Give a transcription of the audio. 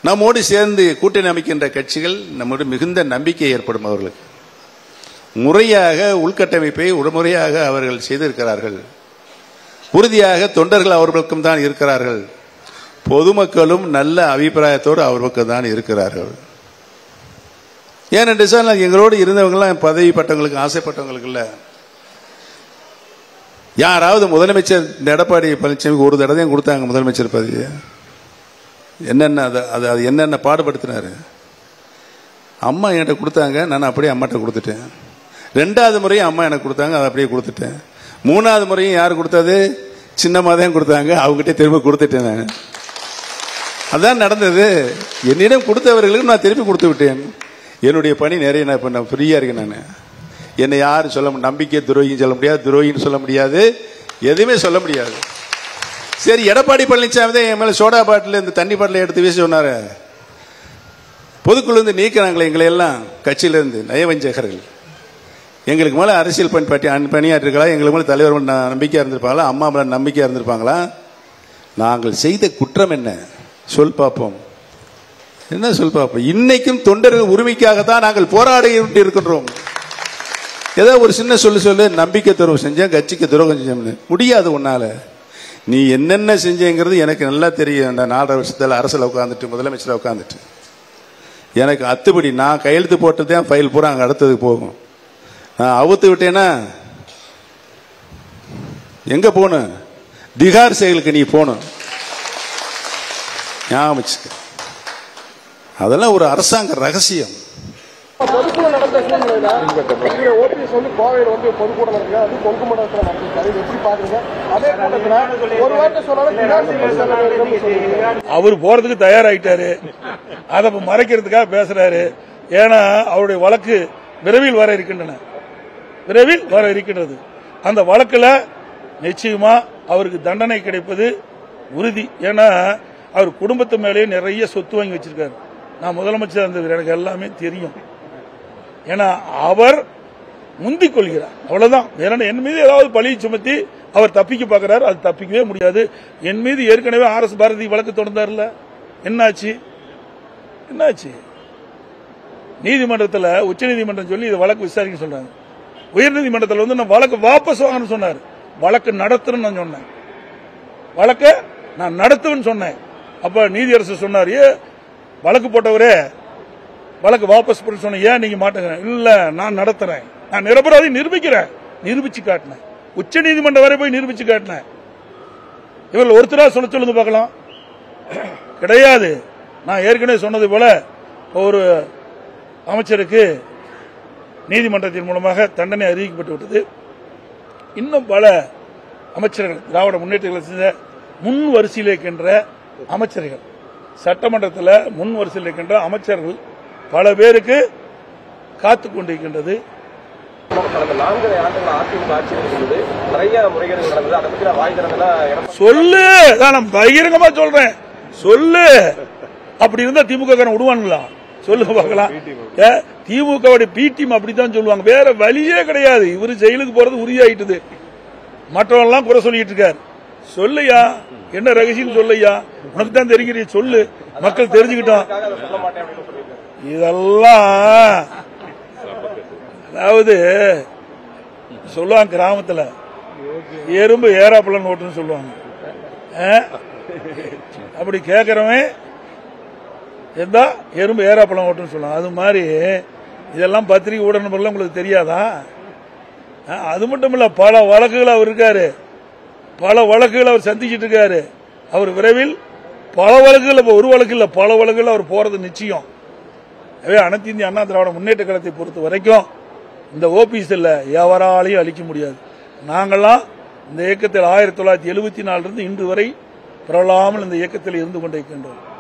நம்மோடு சேர்ந்து கூட்டணி அமைக்கின்ற கட்சிகள் நம்மோடு மிகுந்த நம்பிக்கை ஏற்படும் அவர்களுக்கு முறையாக உள்கட்டமைப்பை உடமுறையாக அவர்கள் செய்திருக்கிறார்கள் உறுதியாக தொண்டர்கள் அவர் பக்கம் தான் இருக்கிறார்கள் பொதுமக்களும் நல்ல அபிப்பிராயத்தோடு அவர் பக்கம் தான் இருக்கிறார்கள் ஏனென்று சொன்னால் எங்களோடு இருந்தவங்கலாம் பதவி பட்டவங்களுக்கு ஆசைப்பட்டவங்களுக்கு இல்லை யாராவது முதலமைச்சர் இந்த எடப்பாடி பழனிசாமிக்கு ஒரு தடவையும் கொடுத்தாங்க முதலமைச்சர் பதவி என்னென்ன அது அது அது என்னென்ன பாடுபடுத்தினாரு அம்மா என்கிட்ட கொடுத்தாங்க நான் அப்படியே அம்மாட்ட கொடுத்துட்டேன் ரெண்டாவது முறையும் அம்மா எனக்கு கொடுத்தாங்க அதை அப்படியே கொடுத்துட்டேன் மூணாவது முறையும் யார் கொடுத்தது சின்னம்மா தான் கொடுத்தாங்க அவங்ககிட்ட திரும்ப கொடுத்துட்டேன் நான் அதான் நடந்தது என்னிடம் கொடுத்தவர்களுக்கு நான் திருப்பி கொடுத்து விட்டேன் என்னுடைய பணி நிறைய நான் இப்போ நான் ஃப்ரீயாக இருக்கேன் நான் என்னை யாரும் சொல்ல முடியும் நம்பிக்கை துரோகின்னு சொல்ல முடியாது துரோகின்னு சொல்ல முடியாது எதுவுமே சொல்ல முடியாது சரி எடப்பாடி பழனிசாமி தான் என் மேலே சோடா பாட்டில் இந்த தண்ணி பாட்டில் எடுத்து வீசி சொன்னாரு பொதுக்குழுந்து நீக்கிறாங்களே எங்களை எல்லாம் கட்சியிலிருந்து நயவஞ்சகர்கள் எங்களுக்கு மேலே அரசியல் பணி பட்டி பணியாற்றிருக்கலாம் எங்களுக்கு மேலே தலைவர் மேல ந- நம்பிக்கையா இருந்திருப்பாங்களா அம்மா மேலே நம்பிக்கையா இருந்திருப்பாங்களா நாங்கள் செய்த குற்றம் என்ன சொல் பார்ப்போம் என்ன சொல் பார்ப்போம் இன்னைக்கும் தொண்டர்கள் உரிமைக்காகத்தான் நாங்கள் போராடி இருக்கின்றோம் ஏதோ ஒரு சின்ன சொல்லு சொல்லு நம்பிக்கை துரோகம் செஞ்சேன் கட்சிக்கு துரோகம் செஞ்சேன் முடியாது உன்னால நீ என்னென்ன செஞ்சேங்கிறது எனக்கு நல்லா தெரியும் அந்த நாலரை வருஷத்துல அரசில் உட்காந்துட்டு முதலமைச்சர் உட்காந்துட்டு எனக்கு அத்துப்படி நான் கையெழுத்து போட்டதே ஃபைல் பூரா அங்கே அடுத்ததுக்கு போகும் நான் அவுத்து விட்டேன்னா எங்க போகணும் திகார் செயலுக்கு நீ போகணும் ஞாபகம் வச்சுக்க அதெல்லாம் ஒரு அரசாங்க ரகசியம் பொதுக்குழு நடந்த சூழ்நிலையில நீங்க ஓபிஎஸ் வந்து கோவையில் வந்து பொதுக்கூட்டம் நடக்குது அது கொங்கு மண்டலத்தில் நடந்திருக்காரு இது எப்படி பாக்குறீங்க அதே கூட்டத்தில் ஒரு வார்த்தை சொன்னாலும் திகார் செயல் செல்ல வேண்டும்னு சொல்றீங்க அவர் போறதுக்கு தயாராயிட்டாரு அதை இப்ப மறைக்கிறதுக்காக பேசுறாரு ஏன்னா அவருடைய வழக்கு விரைவில் வர இருக்கின்றன விரைவில் வர இருக்கின்றது அந்த வழக்குல நிச்சயமா அவருக்கு தண்டனை கிடைப்பது உறுதி ஏன்னா அவர் குடும்பத்து மேலேயே நிறைய சொத்து வாங்கி வச்சிருக்காரு நான் முதலமைச்சர் இருந்தது எனக்கு எல்லாமே தெரியும் ஏன்னா அவர் முந்திக் கொள்கிறார் அவ்வளவுதான் வேற என்ன, என் மீது ஏதாவது பழியை சுமத்தி அவர் தப்பிக்க பார்க்கிறார் அது தப்பிக்கவே முடியாது என் மீது ஏற்கனவே ஆர் எஸ் பாரதி வழக்கு தொடர்ந்தார்ல என்னாச்சு என்னாச்சு நீதிமன்றத்தில் உச்சநீதிமன்றம் சொல்லி இதை வழக்கு விசாரிக்க சொல்றாங்க உயர்நீதிமன்றத்தில் வந்து நான் வழக்கு வாபஸ் வாங்கன்னு சொன்னார் வழக்கு நடத்துறேன்னு நான் சொன்னேன் வழக்க நான் நடத்துவேன்னு சொன்னேன் அப்ப நீதியரசர் சொன்னார் ஏ வழக்கு போட்டவரே வழக்கு வாபஸ் பண்ண சொன்னேன் ஏன் நீங்க மாட்டேங்க இல்ல நான் நடத்துறேன் நான் நிரபராதி நிரூபிக்கிறேன் நிரூபிச்சு காட்டினேன் உச்ச நீதிமன்றம் வரை போய் நிரூபிச்சு காட்டினேன் இவர்கள் ஒருத்தரா சொல்ல சொல்லுங்க பார்க்கலாம் கிடையாது நான் ஏற்கனவே சொன்னது போல ஒரு அமைச்சருக்கு நீதிமன்றத்தின் மூலமாக தண்டனை அறிவிக்கப்பட்டு விட்டது இன்னும் பல அமைச்சர்கள் திராவிட முன்னேற்ற கழகம் செஞ்ச முன் வரிசையில் இருக்கின்ற அமைச்சர்கள் சட்டமன்றத்தில் முன் வரிசையில் இருக்கின்ற அமைச்சர்கள் பல பேருக்கு காத்து கொண்டிருக்கின்றது கடந்த நான்கரை ஆண்டுகள் அதிமுக ஆட்சி இருந்தது நிறைய முறைகேடுகள் நடந்தது அதை பத்தி நான் வாய் திறந்தல சொல்லு அதான் நான் பகிரங்கமா சொல்றேன் சொல்லு அப்படி இருந்தா திமுக காரன் விடுவானுங்களா சொல்லு பார்க்கலாம் ஏ, திமுகவுடைய பி டீம் அப்படித்தான் சொல்லுவாங்க வேற வழியே கிடையாது இவரு ஜெயிலுக்கு போறது உறுதியாயிட்டுது மற்றவங்க எல்லாம் குறை சொல்லிட்டு இருக்காரு சொல்லையா என்ன ரகசியம் சொல்லையா உனக்கு தான் தெரிகிற சொல்லு மக்கள் தெரிஞ்சுக்கிட்டோம் சொல்ல மாட்டேன் அப்படின்னு சொல்லியிருக்காரு இதெல்லாம் அதாவது சொல்லுவாங்க கிராமத்துல எறும்பு ஏறாப்பழம் ஓட்டுன்னு சொல்லுவாங்க ஆ? அப்படி கேட்கறவன் எதா எறும்பு ஏறாப்பழம் ஓட்டுன்னு சொல்லுவாங்க அது மாதிரி இதெல்லாம் பத்திரிகை ஊடகங்கள் உங்களுக்கு தெரியாதா ஆ, அது மட்டும் இல்ல பல வழக்குகள் அவர் இருக்காரு பல வழக்குகள் அவர் சந்திச்சிட்டு இருக்காரு அவர் விரைவில் பல வழக்குகள் இப்ப ஒரு வழக்கு இல்ல பல வழக்குகள் அவர் போறது நிச்சயம் எனவே அனைத்து இந்திய அண்ணா திராவிட முன்னேற்ற கழகத்தை பொறுத்த வரைக்கும் இந்த ஓபிஎஸ் இல்ல எவராலையும் அழிக்க முடியாது நாங்கள்லாம் இந்த இயக்கத்தில் ஆயிரத்தி தொள்ளாயிரத்தி எழுபத்தி நாலிலிருந்து இன்று வரை பரவலாமல் இந்த இயக்கத்தில் இருந்து கொண்டிருக்கின்றோம்